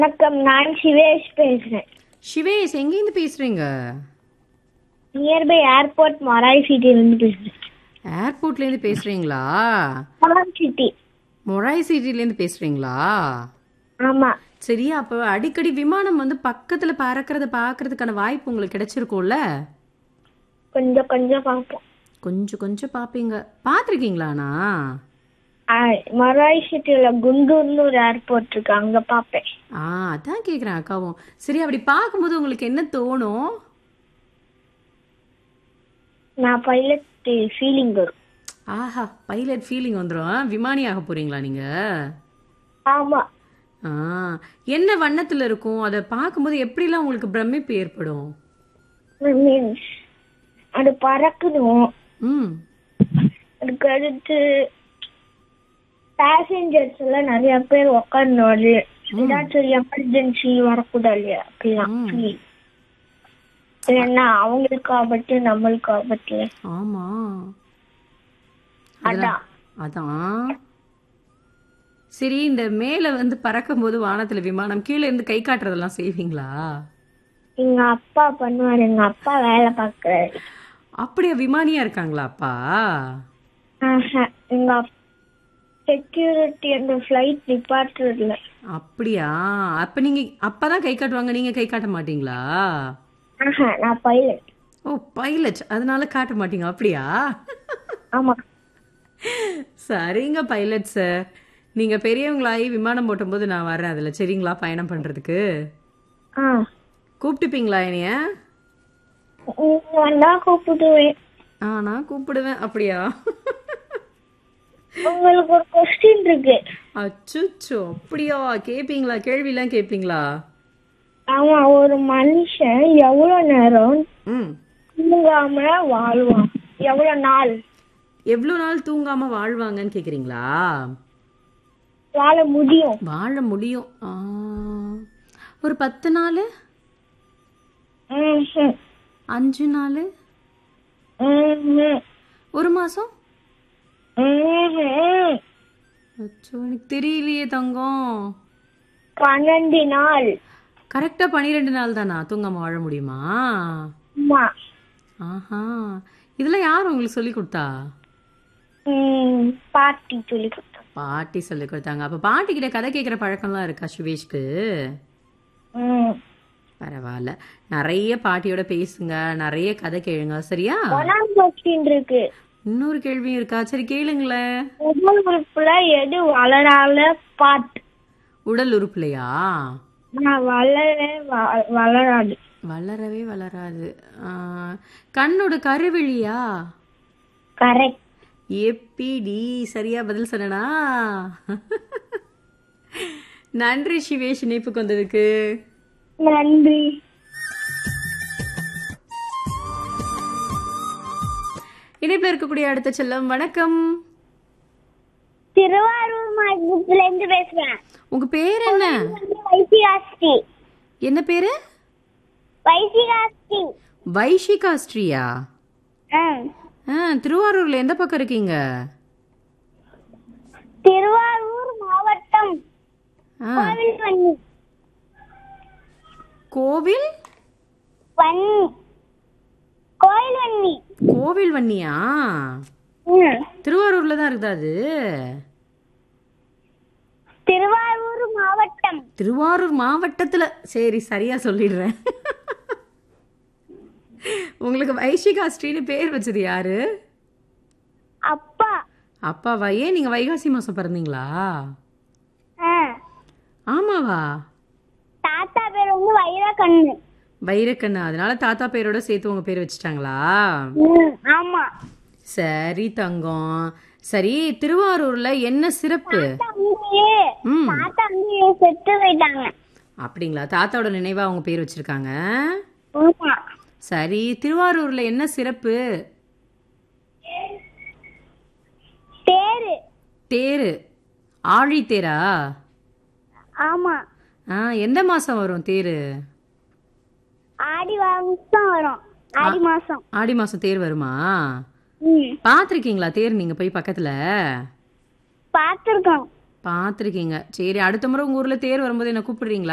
வணக்கம் நான் சிவேஷ் பேசுறேன் சிவேஷ் எங்கேருந்து பேசுறீங்க நியர்பை ஏர்போர்ட் மொராய் சிட்டிலேருந்து பேசுறேன் ஏர்போர்ட்லேருந்து பேசுறீங்களா மொராய் சிட்டி மொராய் சிட்டிலேருந்து பேசுறீங்களா ஆமா சரியா அப்போ அடிக்கடி விமானம் வந்து பக்கத்துல பறக்கிறத பார்க்கறதுக்கான வாய்ப்பு உங்களுக்கு கிடைச்சிருக்கும்ல கொஞ்சம் கொஞ்சம் பார்ப்போம் கொஞ்சம் கொஞ்சம் பார்ப்பீங்க பார்த்துருக்கீங்களாண்ணா ஆ, மொராய் சிட்டில குண்டூர்னு ஒரு ஏர்போர்ட் இருக்கு அங்க பார்ப்பேன் ஆ அதான் கேட்குறேன் அக்காவும் சரி அப்படி பார்க்கும்போது உங்களுக்கு என்ன தோணும் நான் பைலட் ஃபீலிங் வரும் ஆஹா பைலட் ஃபீலிங் வந்துடும் விமானி ஆக போறீங்களா நீங்க ஆமா ஆ என்ன வண்ணத்துல இருக்கும் அதை பார்க்கும்போது எப்படிலாம் உங்களுக்கு பிரமிப்பு ஏற்படும் மீன்ஸ் அது பறக்கணும் ம் அதுக்கு அடுத்து பேசஞ்சர்ஸ் எல்லாம் நிறைய பேர் உட்காரணும் அது ஏதாச்சும் எமர்ஜென்சி வரக்கூடாது இல்லையா அப்படிலாம் ம். feel. இல்லைன்னா அவங்களுக்கு ஆபத்து நம்மளுக்கு ஆபத்து ஆமா அதான் அதான் சரி இந்த மேல வந்து பறக்கும்போது வானத்துல விமானம் கீழே இருந்து கை காட்டுறதெல்லாம் செய்வீங்களா எங்க அப்பா பண்ணுவாரு எங்க அப்பா வேலை பார்க்கறாரு அப்படியா விமானியா இருக்காங்களா அப்பா ஆஹா, எங்க செக்யூரிட்டி அந்த ஃபிளைட் டிபார்ட்மெண்ட்ல அப்படியா அப்ப நீங்க அப்பதான் கை காட்டுவாங்க நீங்க கை காட்ட மாட்டீங்களா ஆஹா நான் பைலட் ஓ பைலட் அதனால காட்ட மாட்டீங்க அப்படியா ஆமா சரிங்க பைலட் சார் நீங்க பெரியவங்களாகி விமானம் ஓட்டும்போது நான் வர்றேன் அதுல சரிங்களா பயணம் பண்றதுக்கு ஆ கூப்பிட்டுப்பீங்களா என்னைய நீங்க வந்தா கூப்பிடுவேன் ஆ நான் கூப்பிடுவேன் அப்படியா உங்களுக்கு ஒரு கொஸ்டின் இருக்கு அச்சுச்சோ அப்படியா கேப்பீங்களா கேள்விலாம் கேட்பீங்களா ஆமா ஒரு மனுஷன் எவ்வளவு நேரம் ம் தூங்காம வாழ்வான் எவ்வளவு நாள் எவ்வளோ நாள் தூங்காம வாழ்வாங்கன்னு கேக்குறீங்களா வாழ முடியும் வாழ முடியும் ஆ, ஒரு பத்து நாள் ம்ஹும். அஞ்சு நாள் ம்ஹும். ஒரு மாசம் ம்ஹும். அச்சோ எனக்கு தெரியலையே தங்கம் பன்னெண்டு நாள் கரெக்டா பன்னிரெண்டு நாள் தானா தூங்காம வாழ முடியுமா ஆமா ஆஹா இதெல்லாம் யார் உங்களுக்கு சொல்லி கொடுத்தா ம், பாட்டி சொல்லி கொடுத்தாங்க பாட்டி சொல்லி கொடுத்தாங்க அப்ப பாட்டி கிட்ட கதை கேட்குற பழக்கம்லாம் இருக்கா சுவேஷ்க்கு ம். பரவாயில்ல நிறைய பாட்டியோட பேசுங்க நிறைய கதை கேளுங்க சரியா ஒன்னாம் கொஸ்டின் இருக்கு இன்னொரு கேள்வியும் இருக்கா சரி கேளுங்களேன் முதல் உறுப்புல எது வளரால பாட் உடல் உறுப்புலையா நான் வளர வ- வளராது வளரவே வளராது ஆ, கண்ணோட கருவிழியா கரெக்ட் எப்பிடி சரியா பதில் சொன்னனா நன்றி சிவேஷ் இணைப்புக்கு வந்ததுக்கு நன்றி இணைப்புல இருக்கக்கூடிய அடுத்த செல்லம் வணக்கம் திருவாரூர் மாவட்டத்துல இருந்து பேசுறேன் உங்க பேர் என்ன வைசிகாஸ்தி என்ன பேரு வைசிகாஸ்தி வைஷிகா ஸ்ரீயா ஆ. ஆ திருவாரூர்ல எந்த பக்கம் இருக்கீங்க திருவாரூர் மாவட்டம் ஆ கோவில்வன்னி கோவில் வன்னி கோயில்வன்னி கோவில் வன்னியா ம். திருவாரூர்ல தான் இருக்குதா அது திருவாரூர் மாவட்டம் திருவாரூர் மாவட்டத்துல சரி சரியா சொல்லிடுறேன் உங்களுக்கு வைஷிகா ஸ்ரீன்னு பேர் வச்சது யாரு அப்பா அப்பாவா ஏன் நீங்க வைகாசி மாசம் பிறந்தீங்களா ஆ. ஆமாவா தாத்தா பேர் வந்து வைரக்கண்ணு வைரக்கண்ணு அதனால தாத்தா பேரோட சேர்த்து உங்க பேர் வச்சுட்டாங்களா ம், ஆமா சரி தங்கம் சரி திருவாரூர்ல என்ன சிறப்பு அங்கேயே ம் தாத்தா அங்கேயே செத்து போயிட்டாங்க அப்படிங்களா தாத்தாவோட நினைவா அவங்க பேர் வச்சிருக்காங்க ஆமா சரி திருவாரூர்ல என்ன சிறப்பு பேரு தேரு ஆழி தேரா ஆமா ஆ எந்த மாசம் வரும் தேரு ஆடி மாசம் வரும் ஆடி மாசம் ஆடி மாசம் தேர் வருமா ம் பார்த்துருக்கீங்களா தேர் நீங்க போய் பக்கத்துல பார்த்துருக்கோம் பார்த்துருக்கீங்க சரி அடுத்த முறை உங்க ஊர்ல தேர் வரும்போது என்ன கூப்பிடுறீங்களா